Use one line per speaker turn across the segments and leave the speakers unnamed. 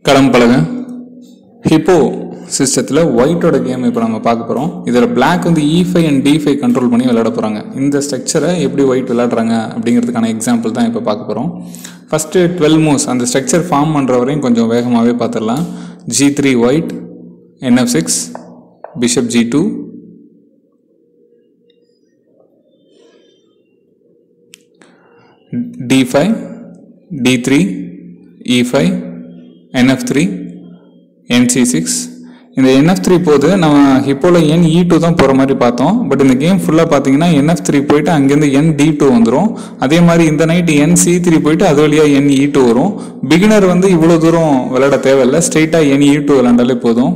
களம் பழக ஹிப்போ சிஸ்டத்தில் ஒயிட்டோட கேம் இப்போ நம்ம பார்க்க போகிறோம் இதில் பிளாக் வந்து இ five and D five control பண்ணி விளையாட போகிறாங்க இந்த ஸ்ட்ரக்சரை எப்படி ஒயிட் விளையாடுறாங்க அப்படிங்கிறதுக்கான எக்ஸாம்பிள் தான் இப்போ பார்க்க போகிறோம் ஃபஸ்ட்டு டுவெல் மூவ்ஸ் அந்த ஸ்ட்ரக்சர் ஃபார்ம் பண்ணுற வரையும் கொஞ்சம் வேகமாகவே பார்த்துடலாம் G three white NF six bishop G two d5 d3 e5 nf3 nc6 இந்த nf3 போது நம்ம ஹிப்போல n e2 தான் போகிற மாதிரி பார்த்தோம் பட் இந்த கேம் ஃபுல்லாக பார்த்தீங்கன்னா nf3 போயிட்டு அங்கேருந்து n d2 வந்துடும் அதே மாதிரி இந்த நைட் n c3 போயிட்டு அது வழியாக n e2 வரும் பிகினர் வந்து இவ்வளோ தூரம் விளையாட தேவையில்லை ஸ்ட்ரெயிட்டாக n e2 விளையாண்டாலே போதும்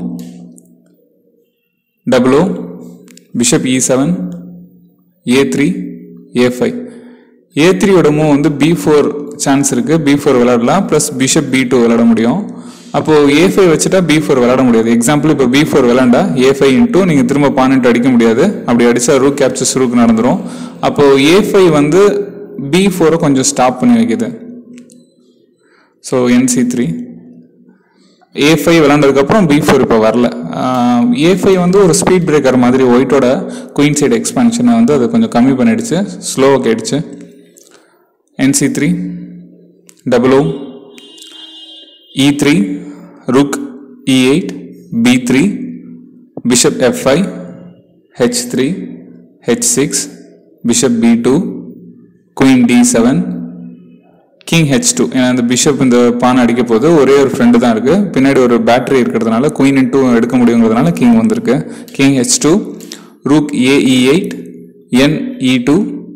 double O bishop E seven A three A five A த்ரீயோட மூவ் வந்து பி ஃபோர் சான்ஸ் இருக்கு பி ஃபோர் விளையாடலாம் ப்ளஸ் பிஷப் பி டூ விளையாட முடியும் அப்போ ஏ ஃபைவ் வச்சுட்டா பி ஃபோர் விளையாட முடியாது எக்ஸாம்பிள் இப்போ பி ஃபோர் விளையாண்டா ஏ ஃபைவ் இன்ட்டு நீங்கள் திரும்ப பாயிண்ட் அடிக்க முடியாது அப்படி அடிச்சா ரூக் கேப்சர்ஸ் ரூக் நடந்துரும் அப்போ ஏ ஃபைவ் வந்து பி ஃபோரை கொஞ்சம் ஸ்டாப் பண்ணி வைக்குது so NC three A five விளாண்டதுக்கப்புறம் பி ஃபோர் இப்போ வரல ஏ ஃபைவ் வந்து ஒரு ஸ்பீட் பிரேக்கர் மாதிரி ஒயிட்டோட குயின் சைடு எக்ஸ்பான்ஷனை வந்து அது கொஞ்சம் கம்மி பண்ணிடுச்சு ஸ்லோவாக கேட்டுச்சு NC three double O E three rook E eight B three bishop F five H three H six bishop B two queen D seven king H two ஏன்னா அந்த பிஷப் இந்த பானை அடிக்க போது ஒரே ஒரு ஃப்ரெண்டு தான் இருக்கு பின்னாடி ஒரு பேட்டரி இருக்கிறதுனால குயின் இன் டூ எடுக்க முடியுங்கிறதுனால கிங் வந்திருக்கு king H two rook AE eight N E two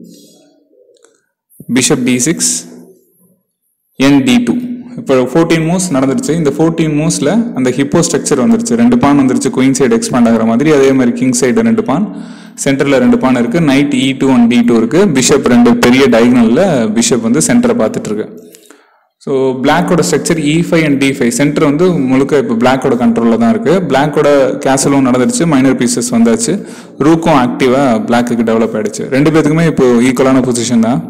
bishop D six N D two இப்போ ஃபோர்டீன் மூவ்ஸ் நடந்துருச்சு இந்த ஃபோர்டீன் மூவ்ஸில் அந்த ஹிப்போ ஸ்ட்ரக்சர் வந்துருச்சு ரெண்டு பான் வந்துருச்சு குயின் சைடு எக்ஸ்பாண்ட் ஆகிற மாதிரி அதே மாதிரி கிங் சைடு ரெண்டு பான் சென்டரில் ரெண்டு பான் இருக்கு knight E two and D two இருக்கு பிஷப் ரெண்டு பெரிய டயகனலில் பிஷப் வந்து சென்டரை பார்த்துட்டு இருக்கு ஸோ பிளாக்கோட structure E five and D five centre வந்து முழுக்க இப்போ பிளாக்கோட கண்ட்ரோலில் தான் இருக்கு பிளாக்கோட கேசலும் நடந்துருச்சு மைனர் பீசஸ் வந்தாச்சு ரூக்கும் ஆக்டிவாக பிளாக்குக்கு டெவலப் ஆயிடுச்சு ரெண்டு பேத்துக்குமே இப்போ ஈக்குவலான பொசிஷன் தான்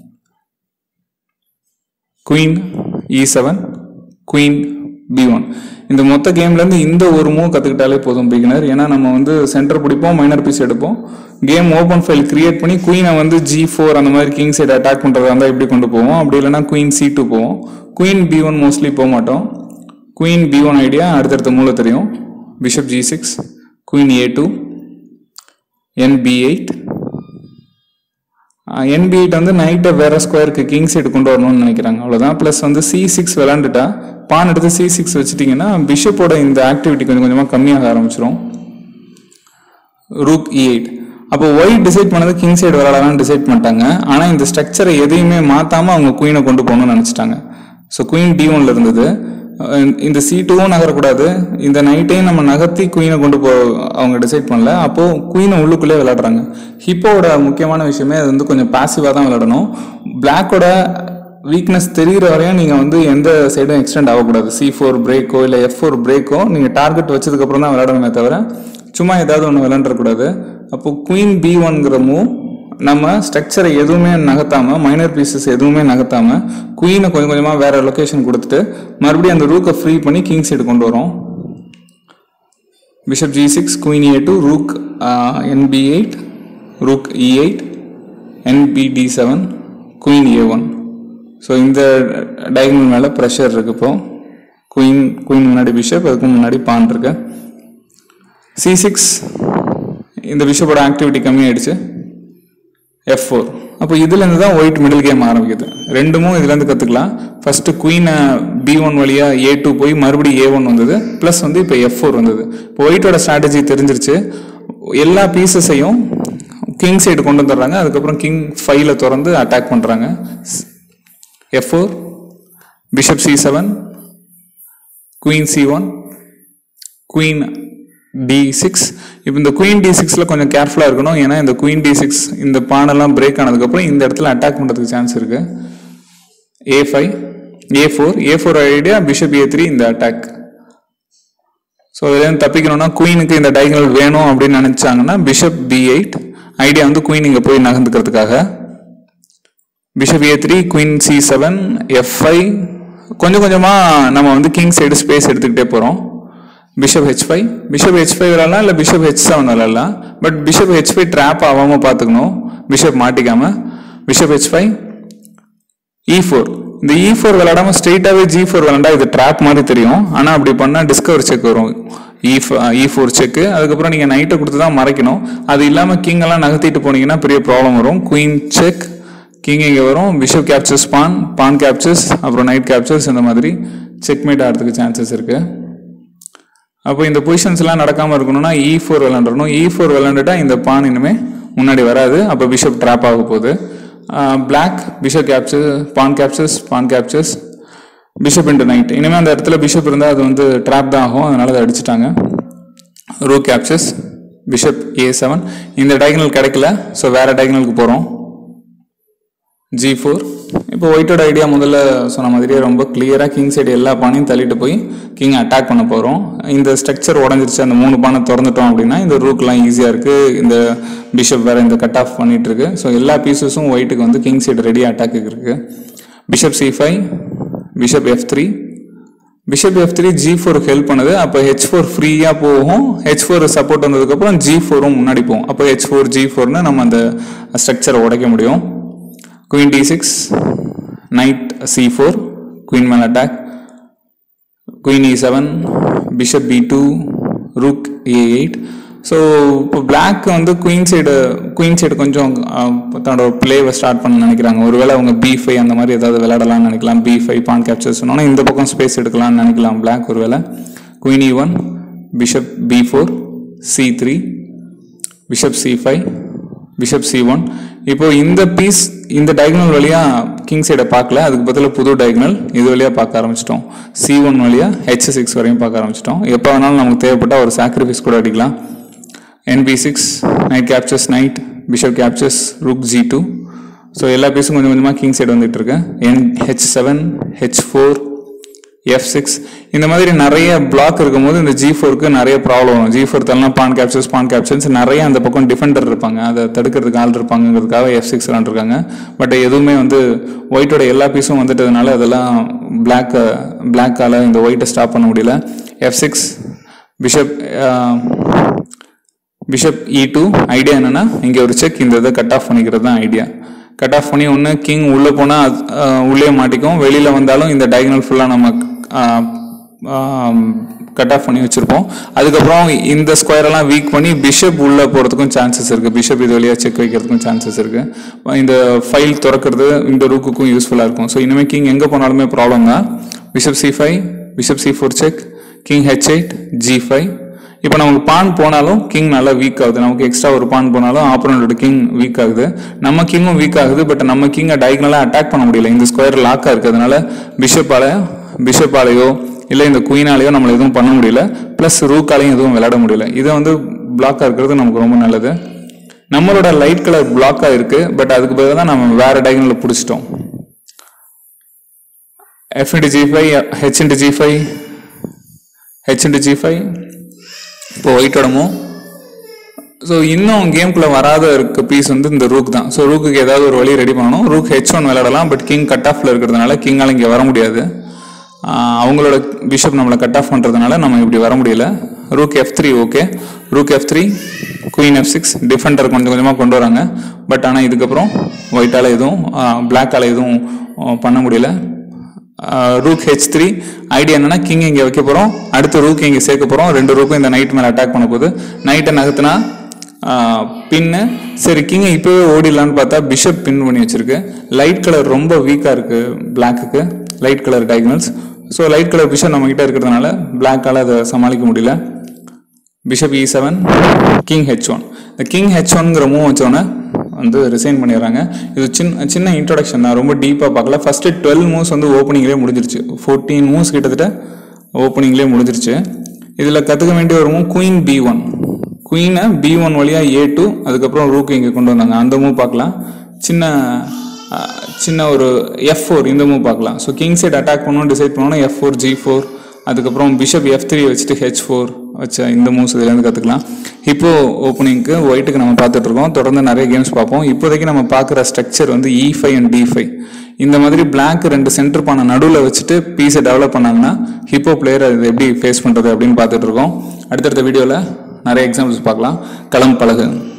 queen E seven queen B one இந்த மொத்த கேம்லேருந்து இந்த ஒரு மூவ் கற்றுக்கிட்டாலே போதும் பிகினர் ஏன்னா நம்ம வந்து சென்டர் பிடிப்போம் மைனர் பீஸ் எடுப்போம் கேம் ஓப்பன் ஃபைல் கிரியேட் பண்ணி குயினை வந்து ஜி ஃபோர் அந்த மாதிரி கிங் சைடு அட்டாக் பண்ணுறதா இருந்தால் இப்படி கொண்டு போவோம் அப்படி இல்லைன்னா குயின் சி டூ போவோம் குயின் பி ஒன் மோஸ்ட்லி போக மாட்டோம் குயின் பி ஒன் ஐடியா அடுத்தடுத்த மூல தெரியும் bishop G six queen A two N B eight NB eight வந்து நைட்டை வேற ஸ்கொயருக்கு கிங் சைடு கொண்டு வரணும்னு நினைக்கிறாங்க அவ்வளோதான் ப்ளஸ் வந்து சி சிக்ஸ் விளாண்டுட்டா பான் எடுத்து சி சிக்ஸ் வச்சுட்டிங்கன்னா பிஷப்போட இந்த ஆக்டிவிட்டி கொஞ்சம் கொஞ்சமாக கம்மியாக ஆரம்பிச்சிரும் ரூக் இ எயிட் அப்போ ஒயிட் டிசைட் பண்ணது கிங் சைடு விளாடலாம்னு டிசைட் பண்ணிட்டாங்க ஆனால் இந்த ஸ்ட்ரக்சரை எதையுமே மாற்றாமல் அவங்க குயினை கொண்டு போகணும்னு நினச்சிட்டாங்க ஸோ குயின் டி ஒன்ல இருந்தது இந்த சி டூவும் நகரக்கூடாது இந்த நைட்டையும் நம்ம நகர்த்தி குயினை கொண்டு போ அவங்க டிசைட் பண்ணல அப்போ குயினை உள்ளுக்குள்ளே விளையாடுறாங்க ஹிப்போட முக்கியமான விஷயமே அது வந்து கொஞ்சம் பாசிவாக தான் விளையாடணும் பிளாக்கோட வீக்னஸ் தெரிகிற வரையும் நீங்கள் வந்து எந்த சைடும் எக்ஸ்டெண்ட் ஆகக்கூடாது சி ஃபோர் பிரேக்கோ இல்லை எஃப் ஃபோர் பிரேக்கோ நீங்கள் டார்கெட் வச்சதுக்கப்புறம் தான் விளையாடணுமே தவிர சும்மா ஏதாவது ஒன்று விளையாண்டுறக்கூடாது அப்போ குயின் பி ஒன்கிற மூவ் நம்ம ஸ்ட்ரக்சரை எதுவுமே நகர்த்தாம மைனர் பீசஸ் எதுவுமே நகர்த்தாம குயினை கொஞ்சம் கொஞ்சமாக வேற லொக்கேஷன் கொடுத்துட்டு மறுபடியும் அந்த ரூக்கை ஃப்ரீ பண்ணி கிங் சைடு கொண்டு வரோம் bishop G six queen A two rook NB eight rook E eight NB D seven queen A one so இந்த டயகனல் மேலே ப்ரெஷர் இருக்கு இப்போ குயின் குயின் முன்னாடி பிஷப் அதுக்கு முன்னாடி பான் இருக்கு சி சிக்ஸ் இந்த பிஷப்போட ஆக்டிவிட்டி கம்மியாயிடுச்சு எஃப் ஃபோர் அப்போ இதுலேருந்து தான் ஒயிட் மிடில் கேம் ஆரம்பிக்குது ரெண்டுமும் இதுலேருந்து கற்றுக்கலாம் ஃபர்ஸ்ட் குயினை பி ஒன் வழியாக ஏ டூ போய் மறுபடியும் ஏ ஒன் வந்தது ப்ளஸ் வந்து இப்போ எஃப் ஃபோர் வந்தது இப்போ ஒயிட்டோட ஸ்ட்ராட்டஜி தெரிஞ்சிருச்சு எல்லா பீசஸையும் கிங் சைடு கொண்டு வந்துடுறாங்க அதுக்கப்புறம் கிங் ஃபைவ்ல திறந்து அட்டாக் பண்ணுறாங்க F four bishop C seven queen C one queen D six இப்போ இந்த குயின் டி சிக்ஸில் கொஞ்சம் கேர்ஃபுல்லாக இருக்கணும் ஏன்னா இந்த குயின் டி சிக்ஸ் இந்த பானெல்லாம் பிரேக் ஆனதுக்கப்புறம் இந்த இடத்துல அட்டாக் பண்ணுறதுக்கு சான்ஸ் இருக்கு A five A four A four idea bishop A three இந்த அட்டாக் ஸோ இதுலேருந்து தப்பிக்கணும்னா குயினுக்கு இந்த டைகனல் வேணும் அப்படின்னு நினச்சாங்கன்னா பிஷப் பி எயிட் ஐடியா வந்து குயின் இங்கே போய் நகர்ந்துக்கிறதுக்காக bishop A three queen C seven F five கொஞ்சம் கொஞ்சமாக நம்ம வந்து கிங் சைடு ஸ்பேஸ் எடுத்துக்கிட்டே போகிறோம் bishop H five bishop H five விளாட்லாம் இல்லை பிஷப் ஹெச் செவன் விளாட்லாம் but bishop H five trap ஆகாமல் பார்த்துக்கணும் பிஷப் மாட்டிக்காம bishop H five E four இந்த இ ஃபோர் விளாடாம ஸ்ட்ரெயிட்டாகவே ஜி ஃபோர் விளாண்டா இது ட்ராப் மாதிரி தெரியும் ஆனால் அப்படி பண்ணால் டிஸ்கவர் செக் வரும் இ இ ஃபோர் செக்கு அதுக்கப்புறம் நீங்கள் நைட்டை கொடுத்து தான் மறைக்கணும் அது இல்லாமல் கிங் எல்லாம் நகர்த்திட்டு போனீங்கன்னா பெரிய ப்ராப்ளம் வரும் குயின் செக் கிங் இங்கே வரும் bishop captures pawn pawn captures அப்புறம் நைட் கேப்சர்ஸ் இந்த மாதிரி செக்மேட் ஆகிறதுக்கு சான்சஸ் இருக்குது அப்போ இந்த பொசிஷன்ஸ் எல்லாம் நடக்காமல் இருக்கணும்னா இ ஃபோர் விளாண்டுறணும் இ ஃபோர் விளாண்டுட்டா இந்த பான் இனிமே முன்னாடி வராது அப்போ பிஷப் ட்ராப் ஆக போகுது black bishop capture pawn captures pawn captures bishop into knight இனிமேல் அந்த இடத்துல பிஷப் இருந்தால் அது வந்து ட்ராப் தான் ஆகும் அதனால அதை அடிச்சிட்டாங்க rook captures bishop A seven இந்த டயகனல் கிடைக்கல ஸோ வேற டயகனலுக்கு போகிறோம் ஜி ஃபோர் இப்போ ஒயிட்டோட ஐடியா முதல்ல சொன்ன மாதிரியே ரொம்ப கிளியராக கிங் சைடு எல்லா பானையும் தள்ளிட்டு போய் கிங் அட்டாக் பண்ண போகிறோம் இந்த ஸ்ட்ரக்சர் உடஞ்சிருச்சு அந்த மூணு பானை திறந்துட்டோம் அப்படின்னா இந்த ரூக்லாம் ஈஸியாக இருக்குது இந்த பிஷப் வேற இந்த கட் ஆஃப் பண்ணிட்டு இருக்கு ஸோ எல்லா பீசஸும் ஒயிட்டுக்கு வந்து கிங் சைடு ரெடி அட்டாக்கு இருக்கு bishop C five bishop F three bishop F three G four help பண்ணுது அப்போ ஹெச் ஃபோர் ஃப்ரீயாக போகும் ஹெச் ஃபோர் சப்போர்ட் வந்ததுக்கப்புறம் ஜி ஃபோரும் முன்னாடி போகும் அப்போ ஹெச் ஃபோர் ஜி ஃபோர்னு நம்ம அந்த ஸ்ட்ரக்சரை உடைக்க முடியும் queen D six knight C four queen மேல் attack queen E seven bishop B two rook A eight so இப்போ பிளாக் வந்து குயின் சைடு குயின் சைடு கொஞ்சம் அஹ், தன்னோட பிளேவை ஸ்டார்ட் பண்ண நினைக்கிறாங்க ஒருவேளை அவங்க பி ஃபைவ் அந்த மாதிரி ஏதாவது விளையாடலாம்னு நினைக்கலாம் பி ஃபைவ் பான் கேப்சர் சொன்னோன்னா இந்த பக்கம் ஸ்பேஸ் எடுக்கலாம்னு நினைக்கலாம் பிளாக் ஒருவேளை queen E one bishop B four C three bishop C five bishop C one இப்போ இந்த பீஸ் இந்த டயகனல் வழியா கிங் சைடை பார்க்கல அதுக்கு பதிலா புது டயகனல் இது வழியா பார்க்க ஆரம்பிச்சிட்டோம் சி ஒன் வழியா ஹெச் சிக்ஸ் வரையும் பார்க்க ஆரம்பிச்சிட்டோம் எப்போ வேணாலும் நமக்கு தேவைப்பட்ட ஒரு சாக்ரிஃபைஸ் கூட அடிக்கலாம் NB six knight captures knight bishop captures rook G two so எல்லா பீஸும் கொஞ்சம் கொஞ்சமாக கிங் சைடு வந்துட்டு இருக்கு N H seven H four F six இந்த மாதிரி நிறைய பிளாக் இருக்கும்போது இந்த ஜி ஃபோருக்கு நிறைய ப்ராப்ளம் வரும் ஜி ஃபோர் தரலாம் பான் கேப்சர்ஸ் பான் கேப்சர்ஸ் நிறைய அந்த பக்கம் டிஃபெண்டர் இருப்பாங்க அதை தடுக்கிறதுக்கு ஆள் இருப்பாங்கிறதுக்காக எஃப் சிக்ஸ் விளாண்டுருக்காங்க பட் எதுவுமே வந்து ஒயிட்டோட எல்லா பீஸும் வந்துட்டதுனால அதெல்லாம் பிளாக் பிளாக்கால இந்த ஒயிட்டை ஸ்டாப் பண்ண முடியல F six bishop bishop E two idea என்னன்னா இங்கே ஒரு செக் இந்த இதை கட் ஆஃப் பண்ணிக்கிறது தான் ஐடியா கட் ஆஃப் பண்ணி ஒன்று கிங் உள்ளே போனால் உள்ளே மாட்டிக்கும் வெளியில் வந்தாலும் இந்த டயகனல் ஃபுல்லாக நம்ம கட் ஆஃப் பண்ணி வச்சுருப்போம் அதுக்கப்புறம் இந்த ஸ்கொயரெல்லாம் வீக் பண்ணி பிஷப் உள்ளே போகிறதுக்கும் சான்சஸ் இருக்குது பிஷப் இது வழியாக செக் வைக்கிறதுக்கும் சான்சஸ் இருக்குது இந்த ஃபைல் திறக்கிறது இந்த ரூக்குக்கும் யூஸ்ஃபுல்லாக இருக்கும் ஸோ இனிமேல் கிங் எங்கே போனாலுமே ப்ராப்ளம் தான் bishop C five bishop C four check king H eight G five இப்போ நமக்கு பான் போனாலும் கிங் நல்லா வீக் ஆகுது நமக்கு எக்ஸ்ட்ரா ஒரு பான் போனாலும் ஆப்போனண்டோட கிங் வீக் ஆகுது நம்ம கிங்கும் வீக் ஆகுது பட் நம்ம கிங்கை டயகனலாக அட்டாக் பண்ண முடியல இந்த ஸ்கொயர் லாக்காக இருக்கிறதுனால பிஷப்பால பிஷப்பாலையோ இல்லை இந்த குயினாலேயோ நம்மள எதுவும் பண்ண முடியல ப்ளஸ் ரூக்காலையும் எதுவும் விளையாட முடியல இது வந்து பிளாக்காக இருக்கிறது நமக்கு ரொம்ப நல்லது நம்மளோட லைட் கலர் பிளாக்காக இருக்கு பட் அதுக்கு பதிலாக தான் நம்ம வேற டயகனலில் பிடிச்சிட்டோம் F into G five H into G five H into G five இப்போ ஒயிட்டோட மூவ் ஸோ இன்னும் கேம்குள்ளே வராத இருக்க பீஸ் வந்து இந்த ரூக் தான் ஸோ ரூக்குக்கு ஏதாவது ஒரு வழி ரெடி பண்ணணும் ரூக் ஹெச் ஒன் விளையாடலாம் பட் கிங் கட் ஆஃப்ல இருக்கிறதுனால கிங்கால் இங்கே வர முடியாது ஆஹ் அவங்களோட பிஷப் நம்மளை கட் ஆஃப் பண்ணுறதுனால நம்ம இப்படி வர முடியல rook f three okay rook f three queen f six defender கொஞ்சம் கொஞ்சமாக கொண்டு வராங்க பட் ஆனால் இதுக்கப்புறம் ஒயிட்டால் எதுவும் பிளாக்கால் எதுவும் ஆஹ் பண்ண முடியல ரூக் ஹெச் த்ரீ ஐடியா என்னன்னா கிங் இங்கே வைக்க போகிறோம் அடுத்து ரூக் இங்கே சேர்க்க போகிறோம் ரெண்டு ரூக்கும் இந்த நைட் மேலே அட்டாக் பண்ண போகுது நைட்டை நகர்த்தினா பின்னு சரி கிங்கை இப்போவே ஓடிடலான்னு பார்த்தா பிஷப் பின் பண்ணி வச்சிருக்கு லைட் கலர் ரொம்ப வீக்காக இருக்கு பிளாக்குக்கு light colour diagonals so light colour bishop நம்ம கிட்ட இருக்கிறதுனால பிளாக்கால அதை சமாளிக்க முடியல பிஷப் இ செவன் கிங் ஹெச் ஒன் இந்த கிங் ஹெச் ஒன்ங்கிற மூவ் வச்சோன்னே வந்து ரிசைன் பண்ணிடுறாங்க இது சின்ன சின்ன இன்ட்ரடக்ஷன் தான் ரொம்ப டீப்பாக பார்க்கல ஃபர்ஸ்ட் டுவெல் மூவ்ஸ் வந்து ஓப்பனிங்லேயே முடிஞ்சிருச்சு ஃபோர்டீன் மூவ்ஸ் கிட்டத்தட்ட ஓப்பனிங்லேயே முடிஞ்சிருச்சு இதில் கற்றுக்க வேண்டிய ஒரு மூவ் குயின் பி ஒன் குயினை பி ஒன் வழியாக ஏ டூ அதுக்கப்புறம் ரூக்கு இங்கே கொண்டு வந்தாங்க அந்த மூவ் பார்க்கலாம் சின்ன அஹ், சின்ன ஒரு எஃப் ஃபோர் இந்த மூவ் பார்க்கலாம் ஸோ கிங் சைட் அட்டாக் பண்ணணும் டிசைட் பண்ணணும் எஃப் ஃபோர் ஜி ஃபோர் அதுக்கப்புறம் பிஷப் எஃப் த்ரீ வச்சுட்டு ஹெச் ஃபோர் வச்ச இந்த மூவ்ஸ் இதுலேருந்து கற்றுக்கலாம் இப்போ ஓப்பனிங்க்கு ஒயிட்டுக்கு நம்ம பார்த்துட்டு இருக்கோம் தொடர்ந்து நிறைய கேம்ஸ் பார்ப்போம் இப்போதைக்கு நம்ம பார்க்குற ஸ்ட்ரக்சர் வந்து இ ஃபைவ் அண்ட் டி ஃபைவ் இந்த மாதிரி பிளாக் ரெண்டு சென்டர் பண்ண நடுவில் வச்சுட்டு பீஸை டெவலப் பண்ணாங்கன்னா ஹிப்போ பிளேயர் அது எப்படி ஃபேஸ் பண்ணுறது அப்படின்னு பார்த்துட்டு இருக்கோம் அடுத்தடுத்த வீடியோவில் நிறைய எக்ஸாம்பிள்ஸ் பார்க்கலாம் களம் பழகு